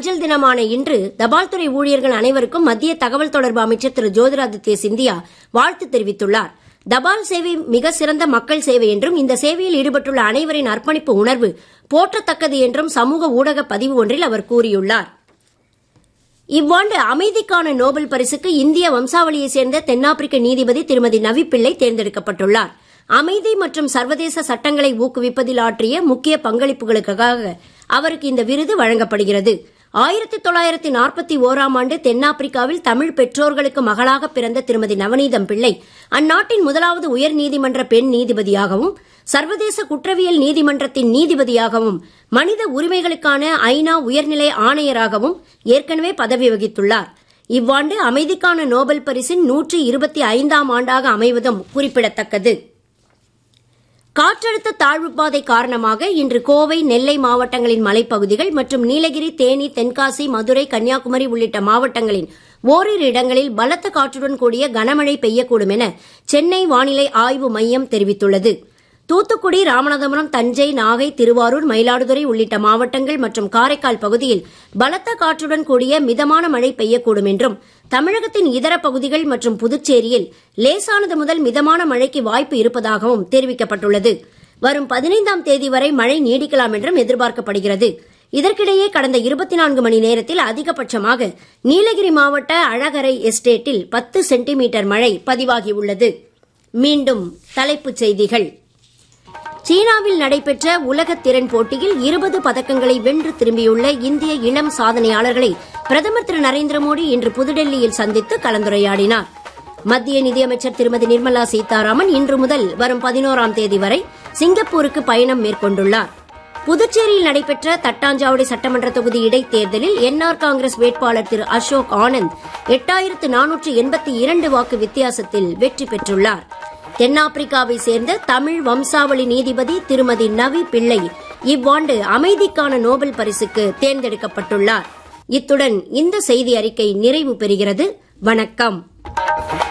அஞ்சல் தினமான இன்று தபால் துறை ஊழியர்கள் அனைவருக்கும் மத்திய தகவல் தொடர்பு அமைச்சர் திரு ஜோதிராதித்ய சிந்தியா வாழ்த்து தெரிவித்துள்ளார் தபால் சேவை மிக சிறந்த மக்கள் சேவை என்றும் இந்த சேவையில் ஈடுபட்டுள்ள அனைவரின் அர்ப்பணிப்பு உணர்வு போற்றத்தக்கது என்றும் சமூக ஊடக பதிவு ஒன்றில் அவர் கூறியுள்ளார் இவ்வாண்டு அமைதிக்கான நோபல் பரிசுக்கு இந்திய வம்சாவளியைச் சேர்ந்த தென்னாப்பிரிக்க நீதிபதி திருமதி நவி பிள்ளை தேர்ந்தெடுக்கப்பட்டுள்ளார் அமைதி மற்றும் சர்வதேச சட்டங்களை ஊக்குவிப்பதில் ஆற்றிய முக்கிய பங்களிப்புகளுக்காக அவருக்கு இந்த விருது வழங்கப்படுகிறது ஆயிரத்தி தொள்ளாயிரத்தி நாற்பத்தி ஓராம் ஆண்டு தென்னாப்பிரிக்காவில் தமிழ் பெற்றோர்களுக்கு மகளாக பிறந்த திருமதி நவநீதம் பிள்ளை அந்நாட்டின் முதலாவது உயர் நீதிமன்ற பெண் நீதிபதியாகவும் சர்வதேச குற்றவியல் நீதிமன்றத்தின் நீதிபதியாகவும் மனித உரிமைகளுக்கான ஐநா உயர்நிலை ஆணையராகவும் ஏற்கனவே பதவி வகித்துள்ளார் இவ்வாண்டு அமைதிக்கான நோபல் பரிசின் நூற்றி இருபத்தி ஐந்தாம் ஆண்டாக அமைவதும் குறிப்பிடத்தக்கது காற்றழுத்த தாழ்வு பாதை காரணமாக இன்று கோவை நெல்லை மாவட்டங்களின் மலைப்பகுதிகள் மற்றும் நீலகிரி தேனி தென்காசி மதுரை கன்னியாகுமரி உள்ளிட்ட மாவட்டங்களின் ஓரிரு இடங்களில் பலத்த காற்றுடன் கூடிய கனமழை பெய்யக்கூடும் என சென்னை வானிலை ஆய்வு மையம் தெரிவித்துள்ளது தூத்துக்குடி ராமநாதபுரம் தஞ்சை நாகை திருவாரூர் மயிலாடுதுறை உள்ளிட்ட மாவட்டங்கள் மற்றும் காரைக்கால் பகுதியில் பலத்த காற்றுடன் கூடிய மிதமான மழை பெய்யக்கூடும் என்றும் தமிழகத்தின் இதர பகுதிகள் மற்றும் புதுச்சேரியில் லேசானது முதல் மிதமான மழைக்கு வாய்ப்பு இருப்பதாகவும் தெரிவிக்கப்பட்டுள்ளது வரும் பதினைந்தாம் தேதி வரை மழை நீடிக்கலாம் என்றும் எதிர்பார்க்கப்படுகிறது இதற்கிடையே கடந்த இருபத்தி நான்கு மணி நேரத்தில் அதிகபட்சமாக நீலகிரி மாவட்ட அழகரை எஸ்டேட்டில் பத்து சென்டிமீட்டர் மழை பதிவாகியுள்ளது மீண்டும் தலைப்புச் செய்திகள் சீனாவில் நடைபெற்ற உலக திறன் போட்டியில் இருபது பதக்கங்களை வென்று திரும்பியுள்ள இந்திய இளம் சாதனையாளர்களை பிரதமர் திரு நரேந்திர மோடி இன்று புதுடெல்லியில் சந்தித்து கலந்துரையாடினார் மத்திய நிதியமைச்சர் திருமதி நிர்மலா சீதாராமன் இன்று முதல் வரும் பதினோராம் தேதி வரை சிங்கப்பூருக்கு பயணம் மேற்கொண்டுள்ளார் புதுச்சேரியில் நடைபெற்ற தட்டாஞ்சாவடி சட்டமன்ற தொகுதி இடைத்தேர்தலில் என்ஆர் காங்கிரஸ் வேட்பாளர் திரு அசோக் ஆனந்த் எட்டாயிரத்து நானூற்று எண்பத்தி இரண்டு வாக்கு வித்தியாசத்தில் வெற்றி பெற்றுள்ளார் தென்னாப்பிரிக்காவை சேர்ந்த தமிழ் வம்சாவளி நீதிபதி திருமதி நவி பிள்ளை இவ்வாண்டு அமைதிக்கான நோபல் பரிசுக்கு தேர்ந்தெடுக்கப்பட்டுள்ளார் இத்துடன் இந்த செய்தி அறிக்கை நிறைவு பெறுகிறது வணக்கம்